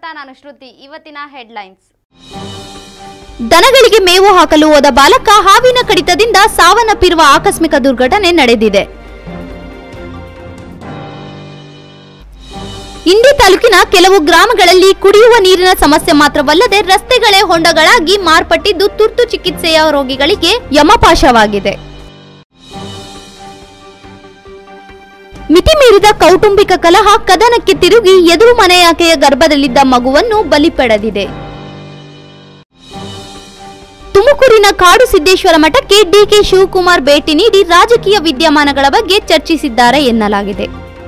ನಾನು ಶ್ರುತಿ ಇವತ್ತಿನ ಹೆಡ್ಲೈನ್ಸ್ ದನಗಳಿಗೆ ಮೇವು ಹಾಕಲು ಹೋದ ಬಾಲಕ ಹಾವಿನ ಕಡಿತದಿಂದ ಸಾವನ್ನಪ್ಪಿರುವ ಆಕಸ್ಮಿಕ ದುರ್ಘಟನೆ ನಡೆದಿದೆ ಇಂಡಿ ತಾಲೂಕಿನ ಕೆಲವು ಗ್ರಾಮಗಳಲ್ಲಿ ಕುಡಿಯುವ ನೀರಿನ ಸಮಸ್ಯೆ ಮಾತ್ರವಲ್ಲದೆ ರಸ್ತೆಗಳೇ ಹೊಂಡಗಳಾಗಿ ಮಾರ್ಪಟ್ಟಿದ್ದು ತುರ್ತು ಚಿಕಿತ್ಸೆಯ ರೋಗಿಗಳಿಗೆ ಯಮಪಾಶವಾಗಿದೆ ಮಿತಿ ಮೀರಿದ ಕೌಟುಂಬಿಕ ಕಲಹ ಕದನಕ್ಕೆ ತಿರುಗಿ ಎದುರು ಮನೆಯಾಕೆಯ ಗರ್ಭದಲ್ಲಿದ್ದ ಮಗುವನ್ನು ಬಲಿ ಪಡೆದಿದೆ ತುಮಕೂರಿನ ಕಾಡು ಸಿದ್ದೇಶ್ವರ ಮಠಕ್ಕೆ ಡಿಕೆ ಶಿವಕುಮಾರ್ ಭೇಟಿ ನೀಡಿ ರಾಜಕೀಯ ವಿದ್ಯಮಾನಗಳ ಬಗ್ಗೆ ಚರ್ಚಿಸಿದ್ದಾರೆ ಎನ್ನಲಾಗಿದೆ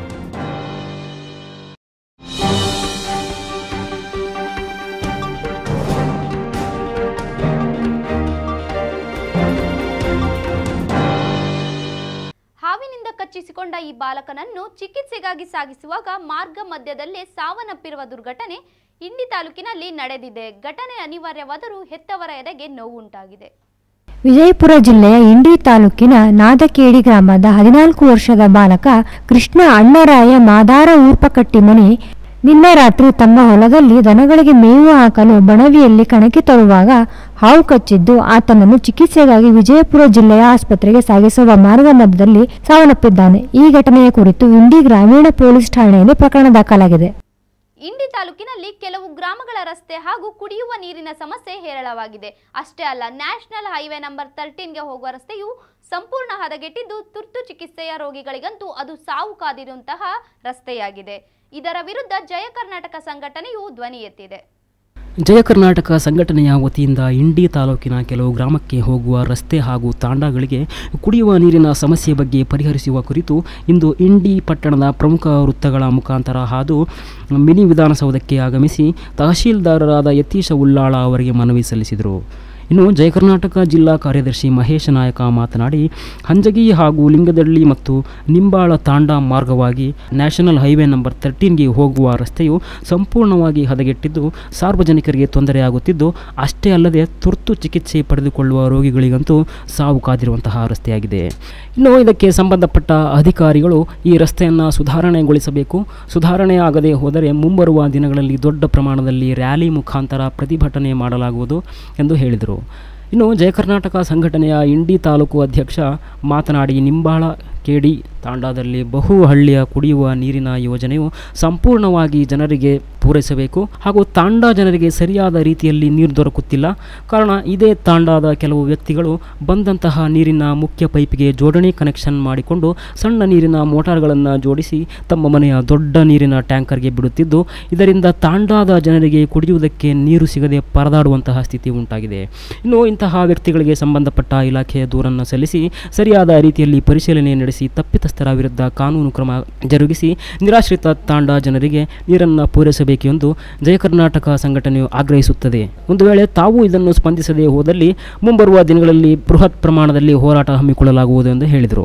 ಹಾವಿನಿಂದ ಕಚ್ಚಿಸಿಕೊಂಡ ಈ ಬಾಲಕನನ್ನು ಚಿಕಿತ್ಸೆಗಾಗಿ ಸಾಗಿಸುವಾಗ ಮಾರ್ಗ ಮಧ್ಯದಲ್ಲೇ ಸಾವನ್ನಪ್ಪಿರುವ ದುರ್ಘಟನೆ ಇಂಡಿ ತಾಲೂಕಿನಲ್ಲಿ ನಡೆದಿದೆ ಘಟನೆ ಅನಿವಾರ್ಯವಾದರೂ ಹೆತ್ತವರ ಎದೆಗೆ ನೋವುಂಟಾಗಿದೆ ವಿಜಯಪುರ ಜಿಲ್ಲೆಯ ಇಂಡಿ ತಾಲೂಕಿನ ನಾದಕೇಡಿ ಗ್ರಾಮದ ಹದಿನಾಲ್ಕು ವರ್ಷದ ಬಾಲಕ ಕೃಷ್ಣ ಅಣ್ಣರಾಯ ಮಾದಾರ ಊರ್ಪಕಟ್ಟಿಮನಿ ನಿನ್ನೆ ರಾತ್ರಿ ತಮ್ಮ ಹೊಲದಲ್ಲಿ ದನಗಳಿಗೆ ಮೇವು ಹಾಕಲು ಬಣವಿಯಲ್ಲಿ ಕಣಕ್ಕೆ ತರುವಾಗ ಹಾವು ಕಚ್ಚಿದ್ದು ಆತನನ್ನು ಚಿಕಿತ್ಸೆಗಾಗಿ ವಿಜಯಪುರ ಜಿಲ್ಲೆಯ ಆಸ್ಪತ್ರೆಗೆ ಸಾಗಿಸುವ ಮಾರ್ಗ ಮಧ್ಯದಲ್ಲಿ ಸಾವನ್ನಪ್ಪಿದ್ದಾನೆ ಈ ಘಟನೆಯ ಕುರಿತು ಇಂಡಿ ಗ್ರಾಮೀಣ ಪೊಲೀಸ್ ಠಾಣೆಯಲ್ಲಿ ಪ್ರಕರಣ ದಾಖಲಾಗಿದೆ ಇಂಡಿ ತಾಲೂಕಿನಲ್ಲಿ ಕೆಲವು ಗ್ರಾಮಗಳ ರಸ್ತೆ ಹಾಗೂ ಕುಡಿಯುವ ನೀರಿನ ಸಮಸ್ಯೆ ಹೇರಳವಾಗಿದೆ ಅಷ್ಟೇ ಅಲ್ಲ ನ್ಯಾಷನಲ್ ಹೈವೇ ನಂಬರ್ ತರ್ಟೀನ್ಗೆ ಹೋಗುವ ರಸ್ತೆಯು ಸಂಪೂರ್ಣ ಹದಗೆಟ್ಟಿದ್ದು ತುರ್ತು ಚಿಕಿತ್ಸೆಯ ರೋಗಿಗಳಿಗಂತೂ ಅದು ಸಾವು ಕಾದಿರುವಂತಹ ರಸ್ತೆಯಾಗಿದೆ ಇದರ ವಿರುದ್ಧ ಜಯ ಕರ್ನಾಟಕ ಸಂಘಟನೆಯು ಧ್ವನಿ ಎತ್ತಿದೆ ಜಯ ಕರ್ನಾಟಕ ಸಂಘಟನೆಯ ವತಿಯಿಂದ ಇಂಡಿ ತಾಲೂಕಿನ ಕೆಲವು ಗ್ರಾಮಕ್ಕೆ ಹೋಗುವ ರಸ್ತೆ ಹಾಗೂ ತಾಂಡಗಳಿಗೆ ಕುಡಿಯುವ ನೀರಿನ ಸಮಸ್ಯೆ ಬಗ್ಗೆ ಪರಿಹರಿಸುವ ಕುರಿತು ಇಂದು ಇಂಡಿ ಪಟ್ಟಣದ ಪ್ರಮುಖ ವೃತ್ತಗಳ ಮುಖಾಂತರ ಹಾದು ಮಿನಿ ವಿಧಾನಸೌಧಕ್ಕೆ ಆಗಮಿಸಿ ತಹಶೀಲ್ದಾರರಾದ ಯತೀಶ ಉಲ್ಲಾಳ ಅವರಿಗೆ ಮನವಿ ಸಲ್ಲಿಸಿದರು ಇನ್ನು ಜಯ ಕರ್ನಾಟಕ ಜಿಲ್ಲಾ ಕಾರ್ಯದರ್ಶಿ ಮಹೇಶ ನಾಯಕ ಮಾತನಾಡಿ ಹಂಜಗಿ ಹಾಗೂ ಲಿಂಗದಳ್ಳಿ ಮತ್ತು ನಿಂಬಾಳ ತಾಂಡ ಮಾರ್ಗವಾಗಿ ನ್ಯಾಷನಲ್ ಹೈವೇ ನಂಬರ್ ತರ್ಟೀನ್ಗೆ ಹೋಗುವ ರಸ್ತೆಯು ಸಂಪೂರ್ಣವಾಗಿ ಹದಗೆಟ್ಟಿದ್ದು ಸಾರ್ವಜನಿಕರಿಗೆ ತೊಂದರೆಯಾಗುತ್ತಿದ್ದು ಅಷ್ಟೇ ಅಲ್ಲದೆ ತುರ್ತು ಚಿಕಿತ್ಸೆ ಪಡೆದುಕೊಳ್ಳುವ ರೋಗಿಗಳಿಗಂತೂ ಸಾವು ಕಾದಿರುವಂತಹ ರಸ್ತೆಯಾಗಿದೆ ಇನ್ನು ಇದಕ್ಕೆ ಸಂಬಂಧಪಟ್ಟ ಅಧಿಕಾರಿಗಳು ಈ ರಸ್ತೆಯನ್ನು ಸುಧಾರಣೆಗೊಳಿಸಬೇಕು ಸುಧಾರಣೆ ಆಗದೆ ಹೋದರೆ ಮುಂಬರುವ ದಿನಗಳಲ್ಲಿ ದೊಡ್ಡ ಪ್ರಮಾಣದಲ್ಲಿ ರ್ಯಾಲಿ ಮುಖಾಂತರ ಪ್ರತಿಭಟನೆ ಮಾಡಲಾಗುವುದು ಎಂದು ಹೇಳಿದರು ಇನ್ನು ಜಯ ಕರ್ನಾಟಕ ಸಂಘಟನೆಯ ಇಂಡಿ ತಾಲೂಕು ಅಧ್ಯಕ್ಷ ಮಾತನಾಡಿ ನಿಂಬಾಳ ಕೆಡಿ ತಾಂಡಾದಲ್ಲಿ ಬಹು ಹಳ್ಳಿಯ ಕುಡಿಯುವ ನೀರಿನ ಯೋಜನೆಯು ಸಂಪೂರ್ಣವಾಗಿ ಜನರಿಗೆ ಪೂರೈಸಬೇಕು ಹಾಗೂ ತಾಂಡ ಜನರಿಗೆ ಸರಿಯಾದ ರೀತಿಯಲ್ಲಿ ನೀರು ದೊರಕುತ್ತಿಲ್ಲ ಕಾರಣ ಇದೇ ತಾಂಡಾದ ಕೆಲವು ವ್ಯಕ್ತಿಗಳು ಬಂದಂತಹ ನೀರಿನ ಮುಖ್ಯ ಪೈಪಿಗೆ ಜೋಡಣೆ ಕನೆಕ್ಷನ್ ಮಾಡಿಕೊಂಡು ಸಣ್ಣ ನೀರಿನ ಮೋಟಾರ್ಗಳನ್ನು ಜೋಡಿಸಿ ತಮ್ಮ ಮನೆಯ ದೊಡ್ಡ ನೀರಿನ ಟ್ಯಾಂಕರ್ಗೆ ಬಿಡುತ್ತಿದ್ದು ಇದರಿಂದ ತಾಂಡಾದ ಜನರಿಗೆ ಕುಡಿಯುವುದಕ್ಕೆ ನೀರು ಸಿಗದೆ ಪರದಾಡುವಂತಹ ಸ್ಥಿತಿ ಉಂಟಾಗಿದೆ ಇನ್ನು ಇಂತಹ ವ್ಯಕ್ತಿಗಳಿಗೆ ಸಂಬಂಧಪಟ್ಟ ಇಲಾಖೆಯ ದೂರನ್ನು ಸಲ್ಲಿಸಿ ಸರಿಯಾದ ರೀತಿಯಲ್ಲಿ ಪರಿಶೀಲನೆ ನಡೆಸಿ ತಪ್ಪಿತಸ್ಥರ ವಿರುದ್ಧ ಕಾನೂನು ಕ್ರಮ ಜರುಗಿಸಿ ನಿರಾಶ್ರಿತ ತಾಂಡ ಜನರಿಗೆ ನೀರನ್ನು ಪೂರೈಸಬೇಕು ಎಂದು ಜಯ ಕರ್ನಾಟಕ ಸಂಘಟನೆಯು ಆಗ್ರಹಿಸುತ್ತದೆ ಒಂದು ವೇಳೆ ತಾವು ಇದನ್ನು ಸ್ಪಂದಿಸದೇ ಹೋದಲ್ಲಿ ಮುಂಬರುವ ದಿನಗಳಲ್ಲಿ ಬೃಹತ್ ಪ್ರಮಾಣದಲ್ಲಿ ಹೋರಾಟ ಹಮ್ಮಿಕೊಳ್ಳಲಾಗುವುದು ಎಂದು ಹೇಳಿದರು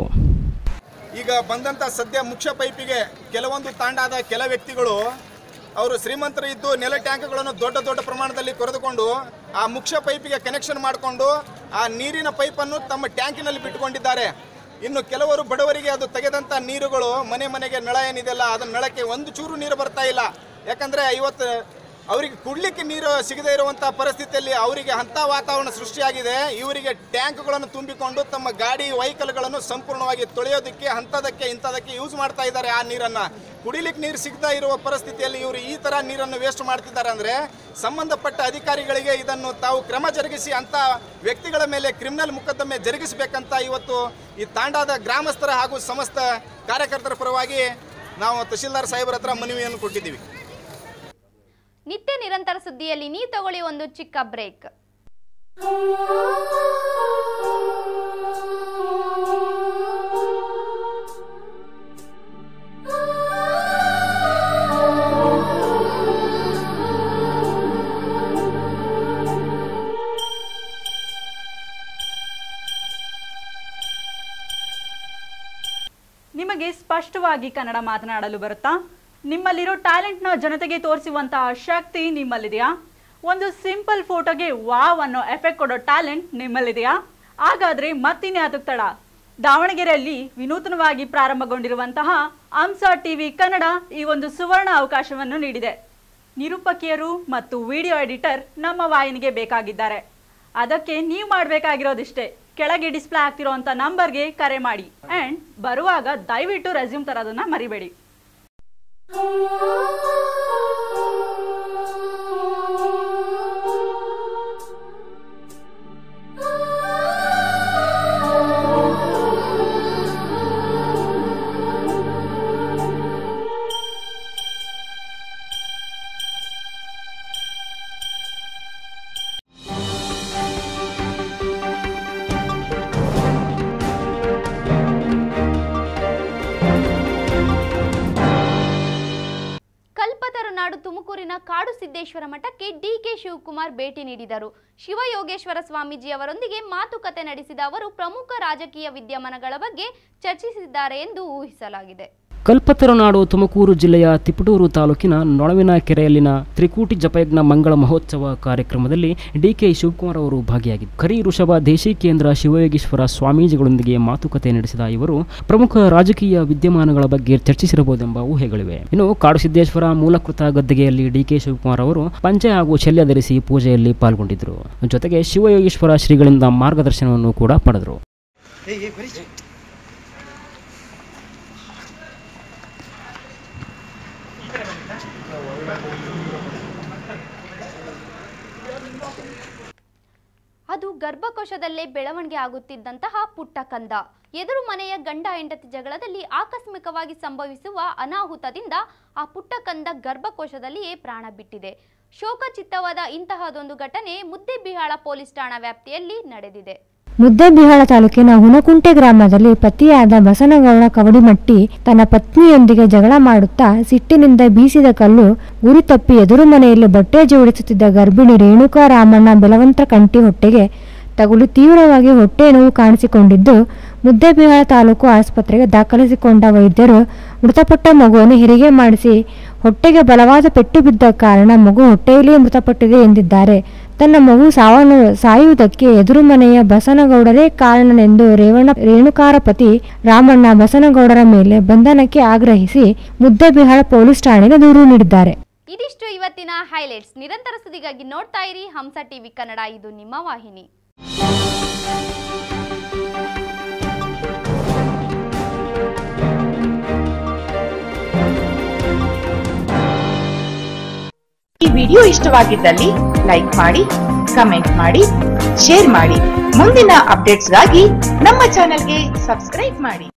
ಈಗ ಬಂದಂಥ ಸದ್ಯ ಮುಖ್ಯ ಪೈಪಿಗೆ ಕೆಲವೊಂದು ತಾಂಡಾದ ಕೆಲ ವ್ಯಕ್ತಿಗಳು ಅವರು ಶ್ರೀಮಂತರು ಇದ್ದು ನೆಲ ಟ್ಯಾಂಕ್ಗಳನ್ನು ದೊಡ್ಡ ದೊಡ್ಡ ಪ್ರಮಾಣದಲ್ಲಿ ಕೊರೆದುಕೊಂಡು ಆ ಮುಖ್ಯ ಪೈಪಿಗೆ ಕನೆಕ್ಷನ್ ಮಾಡಿಕೊಂಡು ಆ ನೀರಿನ ಪೈಪನ್ನು ತಮ್ಮ ಟ್ಯಾಂಕಿನಲ್ಲಿ ಬಿಟ್ಟುಕೊಂಡಿದ್ದಾರೆ ಇನ್ನು ಕೆಲವರು ಬಡವರಿಗೆ ಅದು ತೆಗೆದಂಥ ನೀರುಗಳು ಮನೆ ಮನೆಗೆ ನಳ ಏನಿದೆಯಲ್ಲ ಅದನ್ನ ನಳಕ್ಕೆ ಒಂದು ಚೂರು ನೀರು ಬರ್ತಾ ಇಲ್ಲ ಯಾಕಂದರೆ ಇವತ್ತು ಅವರಿಗೆ ಕುಡ್ಲಿಕ್ಕೆ ನೀರು ಸಿಗದೇ ಇರುವಂಥ ಪರಿಸ್ಥಿತಿಯಲ್ಲಿ ಅವರಿಗೆ ಅಂಥ ವಾತಾವರಣ ಸೃಷ್ಟಿಯಾಗಿದೆ ಇವರಿಗೆ ಟ್ಯಾಂಕ್ಗಳನ್ನು ತುಂಬಿಕೊಂಡು ತಮ್ಮ ಗಾಡಿ ವೆಹಿಕಲ್ಗಳನ್ನು ಸಂಪೂರ್ಣವಾಗಿ ತೊಳೆಯೋದಕ್ಕೆ ಅಂಥದಕ್ಕೆ ಇಂಥದಕ್ಕೆ ಯೂಸ್ ಮಾಡ್ತಾ ಇದ್ದಾರೆ ಆ ನೀರನ್ನು ಕುಡಿಲಿಕ್ಕೆ ನೀರು ಸಿಗತಾ ಇರುವ ಪರಿಸ್ಥಿತಿಯಲ್ಲಿ ಇವರು ಈ ಥರ ನೀರನ್ನು ವೇಸ್ಟ್ ಮಾಡ್ತಿದ್ದಾರೆ ಅಂದರೆ ಸಂಬಂಧಪಟ್ಟ ಅಧಿಕಾರಿಗಳಿಗೆ ಇದನ್ನು ತಾವು ಕ್ರಮ ಜರುಗಿಸಿ ಅಂಥ ವ್ಯಕ್ತಿಗಳ ಮೇಲೆ ಕ್ರಿಮಿನಲ್ ಮೊಕದ್ದಮೆ ಜರುಗಿಸಬೇಕಂತ ಇವತ್ತು ಈ ತಾಂಡಾದ ಗ್ರಾಮಸ್ಥರ ಹಾಗೂ ಸಮಸ್ತ ಕಾರ್ಯಕರ್ತರ ಪರವಾಗಿ ನಾವು ತಹಶೀಲ್ದಾರ್ ಸಾಹೇಬರ ಹತ್ರ ಮನವಿಯನ್ನು ಕೊಟ್ಟಿದ್ದೀವಿ ನಿತ್ಯ ನಿರಂತರ ಸುದ್ದಿಯಲ್ಲಿ ನೀವು ತಗೊಳ್ಳಿ ಒಂದು ಚಿಕ್ಕ ಬ್ರೇಕ್ ನಿಮಗೆ ಸ್ಪಷ್ಟವಾಗಿ ಕನ್ನಡ ಮಾತನಾಡಲು ಬರುತ್ತಾ ನಿಮ್ಮಲ್ಲಿರೋ ಟ್ಯಾಲೆಂಟ್ನ ಜನತೆಗೆ ತೋರಿಸುವಂತಹ ಶಕ್ತಿ ನಿಮ್ಮಲ್ಲಿದೆಯಾ ಒಂದು ಸಿಂಪಲ್ ಫೋಟೋಗೆ ವಾವ್ ಅನ್ನೋ ಎಫೆಕ್ಟ್ ಕೊಡೋ ಟ್ಯಾಲೆಂಟ್ ನಿಮ್ಮಲ್ಲಿದೆಯಾ ಹಾಗಾದ್ರೆ ಮತ್ತಿನ್ಯಾತಕ್ಕೆ ತಡ ದಾವಣಗೆರೆಯಲ್ಲಿ ವಿನೂತನವಾಗಿ ಪ್ರಾರಂಭಗೊಂಡಿರುವಂತಹ ಅಂಸ ಟಿವಿ ಕನ್ನಡ ಈ ಒಂದು ಸುವರ್ಣ ಅವಕಾಶವನ್ನು ನೀಡಿದೆ ನಿರೂಪಕಿಯರು ಮತ್ತು ವಿಡಿಯೋ ಎಡಿಟರ್ ನಮ್ಮ ವಾಹಿನಿಗೆ ಬೇಕಾಗಿದ್ದಾರೆ ಅದಕ್ಕೆ ನೀವು ಮಾಡಬೇಕಾಗಿರೋದಿಷ್ಟೇ ಕೆಳಗೆ ಡಿಸ್ಪ್ಲೇ ಆಗ್ತಿರೋಂಥ ನಂಬರ್ಗೆ ಕರೆ ಮಾಡಿ ಆ್ಯಂಡ್ ಬರುವಾಗ ದಯವಿಟ್ಟು ರೆಸ್ಯೂಮ್ ತರೋದನ್ನ ಮರಿಬೇಡಿ ಕಲ್ಪತರು ನಾಡು ತುಮಕೂರಿನ ಕಾಡು ಸಿದ್ದೇಶ್ವರ ಮಠಕ್ಕೆ ಡಿಕೆ ಶಿವಕುಮಾರ್ ಭೇಟಿ ನೀಡಿದರು ಶಿವಯೋಗೇಶ್ವರ ಸ್ವಾಮೀಜಿ ಅವರೊಂದಿಗೆ ಮಾತುಕತೆ ನಡೆಸಿದ ಅವರು ಪ್ರಮುಖ ರಾಜಕೀಯ ವಿದ್ಯಮಾನಗಳ ಬಗ್ಗೆ ಚರ್ಚಿಸಿದ್ದಾರೆ ಎಂದು ಊಹಿಸಲಾಗಿದೆ ಕಲ್ಪತರುನಾಡು ತುಮಕೂರು ಜಿಲ್ಲೆಯ ತಿಪಟೂರು ತಾಲೂಕಿನ ನೊಳವಿನ ಕೆರೆಯಲ್ಲಿನ ತ್ರಿಕೂಟಿ ಜಪಯಜ್ಞ ಮಂಗಳ ಮಹೋತ್ಸವ ಕಾರ್ಯಕ್ರಮದಲ್ಲಿ ಡಿಕೆ ಶಿವಕುಮಾರ್ ಅವರು ಭಾಗಿಯಾಗಿದ್ದರು ಕರಿ ಋಷಭ ದೇಶಿ ಕೇಂದ್ರ ಶಿವಯೋಗೀಶ್ವರ ಸ್ವಾಮೀಜಿಗಳೊಂದಿಗೆ ಮಾತುಕತೆ ನಡೆಸಿದ ಇವರು ಪ್ರಮುಖ ರಾಜಕೀಯ ವಿದ್ಯಮಾನಗಳ ಬಗ್ಗೆ ಚರ್ಚಿಸಿರಬಹುದೆಂಬ ಊಹೆಗಳಿವೆ ಇನ್ನು ಕಾಡುಸಿದ್ದೇಶ್ವರ ಮೂಲಕೃತ ಗದ್ದಿಗೆಯಲ್ಲಿ ಡಿಕೆ ಶಿವಕುಮಾರ್ ಅವರು ಪಂಚೆ ಹಾಗೂ ಶಲ್ಯ ಧರಿಸಿ ಪೂಜೆಯಲ್ಲಿ ಪಾಲ್ಗೊಂಡಿದ್ದರು ಜೊತೆಗೆ ಶಿವಯೋಗೀಶ್ವರ ಶ್ರೀಗಳಿಂದ ಮಾರ್ಗದರ್ಶನವನ್ನು ಕೂಡ ಪಡೆದರು ಅದು ಗರ್ಭಕೋಶದಲ್ಲೇ ಬೆಳವಣಿಗೆ ಆಗುತ್ತಿದ್ದಂತಹ ಪುಟ್ಟ ಕಂದ ಎದುರು ಮನೆಯ ಗಂಡ ಹೆಂಡತಿ ಜಗಳದಲ್ಲಿ ಆಕಸ್ಮಿಕವಾಗಿ ಸಂಭವಿಸುವ ಅನಾಹುತದಿಂದ ಆ ಪುಟ್ಟ ಕಂದ ಗರ್ಭಕೋಶದಲ್ಲಿಯೇ ಪ್ರಾಣ ಬಿಟ್ಟಿದೆ ಶೋಕಚಿತ್ತವಾದ ಇಂತಹದೊಂದು ಘಟನೆ ಮುದ್ದೆಬಿಹಾಳ ಪೊಲೀಸ್ ಠಾಣಾ ವ್ಯಾಪ್ತಿಯಲ್ಲಿ ನಡೆದಿದೆ ಮುದ್ದೆಬಿಹಾಳ ತಾಲೂಕಿನ ಹುನಕುಂಟೆ ಗ್ರಾಮದಲ್ಲಿ ಪತಿಯಾದ ಬಸನಗೌಡ ಕವಡಿಮಟ್ಟಿ ತನ್ನ ಪತ್ನಿಯೊಂದಿಗೆ ಜಗಳ ಮಾಡುತ್ತಾ ಸಿಟ್ಟಿನಿಂದ ಬೀಸಿದ ಕಲ್ಲು ಗುರಿ ತಪ್ಪಿ ಎದುರು ಮನೆಯಲ್ಲಿ ಬಟ್ಟೆ ಜೋಡಿಸುತ್ತಿದ್ದ ಗರ್ಭಿಣಿ ರೇಣುಕಾ ರಾಮಣ್ಣ ಬೆಲವಂತ ಕಂಟಿ ಹೊಟ್ಟೆಗೆ ತಗುಲಿ ತೀವ್ರವಾಗಿ ಹೊಟ್ಟೆ ನೋವು ಕಾಣಿಸಿಕೊಂಡಿದ್ದು ಮುದ್ದೆಬಿಹಾಳ ತಾಲೂಕು ಆಸ್ಪತ್ರೆಗೆ ದಾಖಲಿಸಿಕೊಂಡ ವೈದ್ಯರು ಮೃತಪಟ್ಟ ಮಗುವನ್ನು ಹೆರಿಗೆ ಮಾಡಿಸಿ ಹೊಟ್ಟೆಗೆ ಬಲವಾದ ಪೆಟ್ಟು ಬಿದ್ದ ಕಾರಣ ಮಗು ಹೊಟ್ಟೆಯಲ್ಲಿಯೇ ಮೃತಪಟ್ಟಿದೆ ಎಂದಿದ್ದಾರೆ ತನ್ನ ಮಗು ಸಾವನ್ನು ಸಾಯುವುದಕ್ಕೆ ಎದುರು ಮನೆಯ ಬಸನಗೌಡರೇ ಕಾರಣನೆಂದು ರೇವಣ ರೇಣುಕಾರ ಪತಿ ರಾಮಣ್ಣ ಬಸನಗೌಡರ ಮೇಲೆ ಬಂಧನಕ್ಕೆ ಆಗ್ರಹಿಸಿ ಮುದ್ದೆಬಿಹಾಳ ಪೊಲೀಸ್ ಠಾಣೆಗೆ ದೂರು ನೀಡಿದ್ದಾರೆ ಇದಿಷ್ಟು ಇವತ್ತಿನ ಹೈಲೈಟ್ಸ್ ನಿರಂತರ ಸುದ್ದಿಗಾಗಿ ನೋಡ್ತಾ ಇರಿ ಹಂಸ ಟಿವಿ ಕನ್ನಡ ಇದು ನಿಮ್ಮ ವಾಹಿನಿ ಈ ವಿಡಿಯೋ ಇಷ್ಟವಾಗಿದ್ದಲ್ಲಿ ಲೈಕ್ ಮಾಡಿ ಕಮೆಂಟ್ ಮಾಡಿ ಶೇರ್ ಮಾಡಿ ಮುಂದಿನ ಅಪ್ಡೇಟ್ಸ್ಗಾಗಿ ನಮ್ಮ ಚಾನೆಲ್ಗೆ ಸಬ್ಸ್ಕ್ರೈಬ್ ಮಾಡಿ